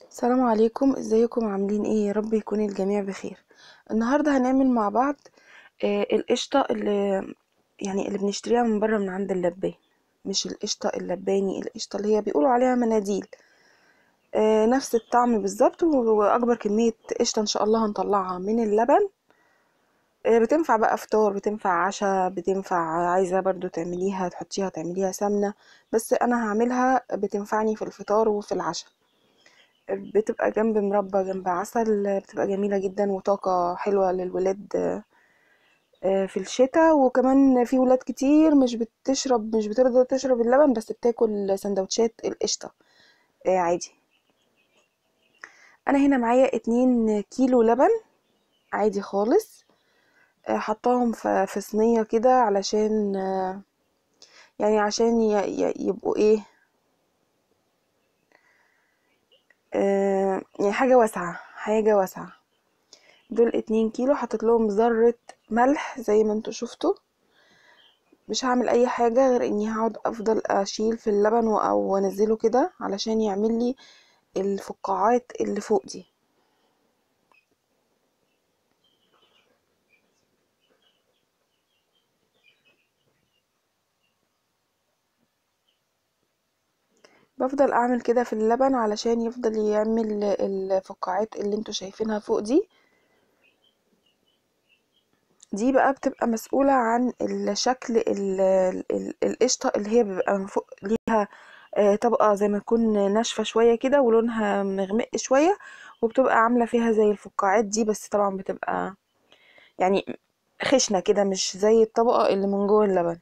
السلام عليكم ازيكم عاملين ايه يا رب يكون الجميع بخير النهارده هنعمل مع بعض آه القشطه اللي يعني اللي بنشتريها من بره من عند اللبان مش القشطه اللباني القشطه اللي هي بيقولوا عليها مناديل آه نفس الطعم بالظبط واكبر كميه قشطه ان شاء الله هنطلعها من اللبن آه بتنفع بقى فطار بتنفع عشاء بتنفع عايزه برضو تعمليها تحطيها تعمليها سمنه بس انا هعملها بتنفعني في الفطار وفي العشاء بتبقى جنب مربى جنب عسل بتبقى جميلة جدا وطاقة حلوة للولاد في الشتاء وكمان في ولاد كتير مش بتشرب مش بترضى تشرب اللبن بس بتاكل سندوتشات القشطة عادي انا هنا معايا اتنين كيلو لبن عادي خالص حطاهم في صينية كده علشان يعني عشان يبقوا ايه يعني حاجة واسعة حاجة واسعة دول اتنين كيلو حطيت لهم ذرة ملح زي ما انتوا شفتوا مش هعمل اي حاجة غير اني هقعد افضل اشيل في اللبن او انزله كده علشان يعمل لي الفقاعات اللي فوق دي بفضل اعمل كده في اللبن علشان يفضل يعمل الفقاعات اللي انتوا شايفينها فوق دي دي بقى بتبقى مسؤولة عن الشكل القشطة اللي هي بيبقى من فوق ليها طبقة زي ما تكون ناشفة شوية كده ولونها مغمق شوية وبتبقى عاملة فيها زي الفقاعات دي بس طبعا بتبقى يعني خشنة كده مش زي الطبقة اللي من جوه اللبن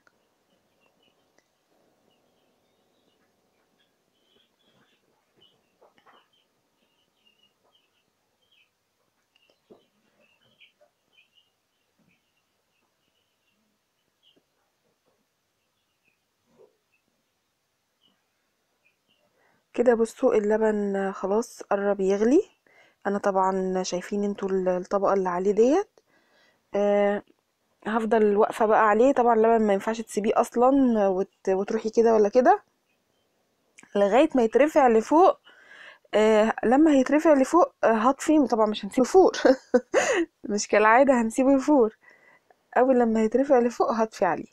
كده بصوا اللبن خلاص قرب يغلي انا طبعا شايفين انتوا الطبقه اللي عليه ديت أه هفضل واقفه بقى عليه طبعا اللبن ما ينفعش تسيبيه اصلا وت... وتروحي كده ولا كده لغايه ما يترفع لفوق أه لما هيترفع لفوق أه هطفي طبعا مش هنسيبه يفور مش كالعاده هنسيبه يفور اول لما هيترفع لفوق هطفي عليه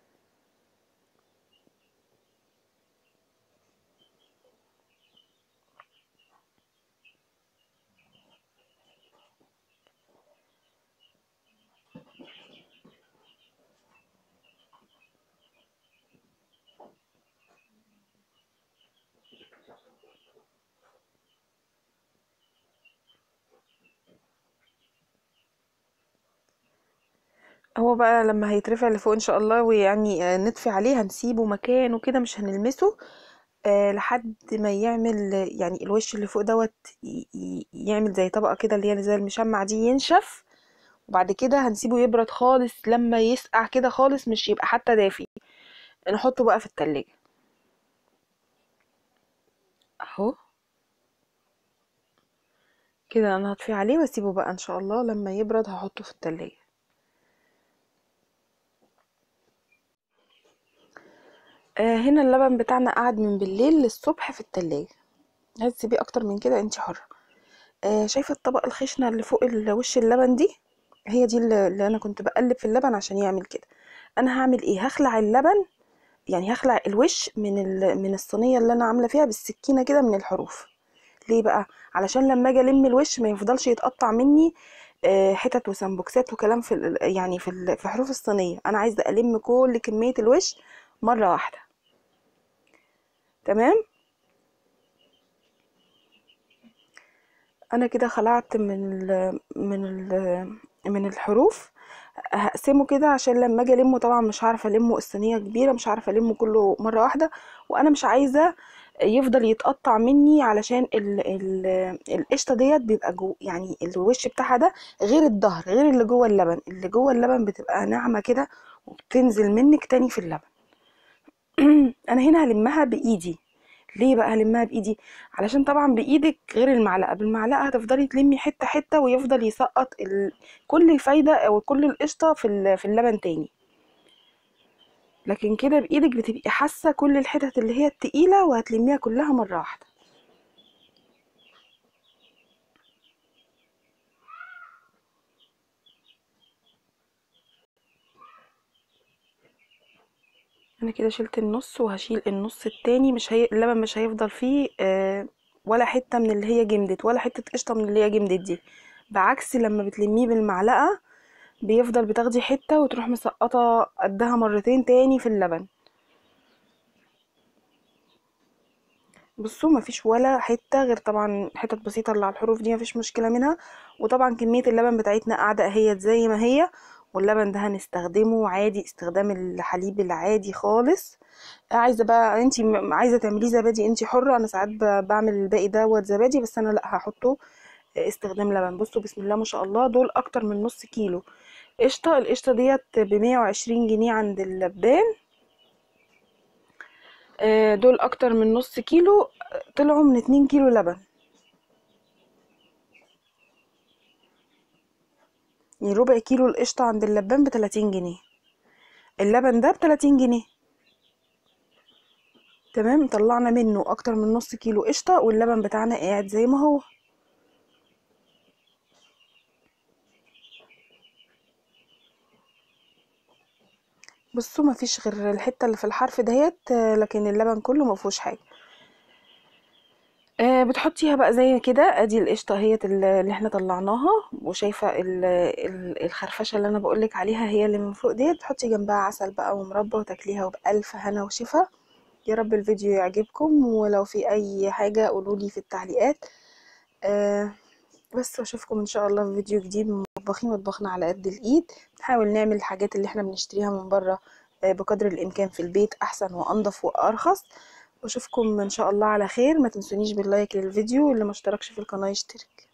هو بقى لما هيترفع لفوق ان شاء الله ويعني نطفي عليه هنسيبه مكانه كده مش هنلمسه أه لحد ما يعمل يعني الوش اللي فوق دوت يعمل زي طبقه كده اللي هي زي المشمع دي ينشف وبعد كده هنسيبه يبرد خالص لما يسقع كده خالص مش يبقى حتى دافي نحطه بقى في التلاجة اهو كده انا هطفي عليه واسيبه بقى ان شاء الله لما يبرد هحطه في التلاجة آه هنا اللبن بتاعنا قعد من بالليل للصبح في التلاجة هتسيبيه اكتر من كده انت حرة آه شايفة الطبقة الخشنة اللي فوق وش اللبن دي هي دي اللي انا كنت بقلب في اللبن عشان يعمل كده انا هعمل ايه هخلع اللبن يعني هخلع الوش من من الصينيه اللي انا عامله فيها بالسكينه كده من الحروف ليه بقى علشان لما اجي الم الوش ما يفضلش يتقطع مني آه حتت وسمبوكسات وكلام في يعني في في حروف الصينيه انا عايزه الم كل كميه الوش مره واحده تمام انا كده خلعت من ال من ال من الحروف هقسمه كده عشان لما اجي المه طبعا مش عارفه المه الصينيه كبيره مش عارفه المه كله مره واحده وانا مش عايزه يفضل يتقطع مني علشان ال ال القشطه ديت بيبقى جو يعني الوش بتاعها ده غير الظهر غير اللي جوه اللبن اللي جوه اللبن بتبقى ناعمه كده وبتنزل منك تاني في اللبن انا هنا هلمها بايدي ليه بقى هلمها بايدي علشان طبعا بايدك غير المعلقه بالمعلقه هتفضلي تلمي حته حته ويفضل يسقط ال... كل الفايده او كل القشطه في في اللبن تاني لكن كده بايدك بتبقي حاسه كل الحتت اللي هي التقيله وهتلميها كلها مره واحده انا كده شلت النص وهشيل النص التاني مش هي... اللبن مش هيفضل فيه آه ولا حته من اللي هي جمدت ولا حته قشطه من اللي هي جمدت دي بعكس لما بتلميه بالمعلقه بيفضل بتاخدي حته وتروح مسقطه قدها مرتين تاني في اللبن بصوا مفيش ولا حته غير طبعا حتت بسيطه اللي على الحروف دي مفيش مشكله منها وطبعا كميه اللبن بتاعتنا قاعده اهيت زي ما هي واللبن ده هنستخدمه عادي استخدام الحليب العادي خالص عايزه بقى انتي م- عايزه تعمليه زبادي انتي حره انا ساعات ب- بعمل الباقي دوت زبادي بس انا لا هحطه استخدام لبن بصوا بسم الله ما شاء الله دول اكتر من نص كيلو قشطه القشطه ديت بمية وعشرين جنيه عند اللبان آه، دول اكتر من نص كيلو طلعوا من اتنين كيلو لبن يعني ربع كيلو القشطة عند اللبان بتلاتين جنيه اللبن ده بتلاتين جنيه تمام طلعنا منه اكتر من نص كيلو قشطة واللبن بتاعنا قاعد زي ما هو بصوا مفيش غير الحتة اللي في الحرف دهيت آه، لكن اللبن كله مفيهوش حاجة آه، بتحطيها بقى زي كده ادي القشطه اهيت ال- اللي احنا طلعناها وشايفه ال- ال- الخرفشه اللي انا بقولك عليها هي اللي من فوق ديت تحطي جنبها عسل بقى ومربى وتاكليها وبألف هنا وشفا يا رب الفيديو يعجبكم ولو في اي حاجه قولولي في التعليقات آه بس واشوفكم ان شاء الله في فيديو جديد من مطبخي مطبخنا على قد الايد نحاول نعمل الحاجات اللي احنا بنشتريها من بره آه، بقدر الامكان في البيت احسن وانضف وارخص واشوفكم ان شاء الله على خير ما تنسونيش باللايك للفيديو واللي ما اشتركش في القناه يشترك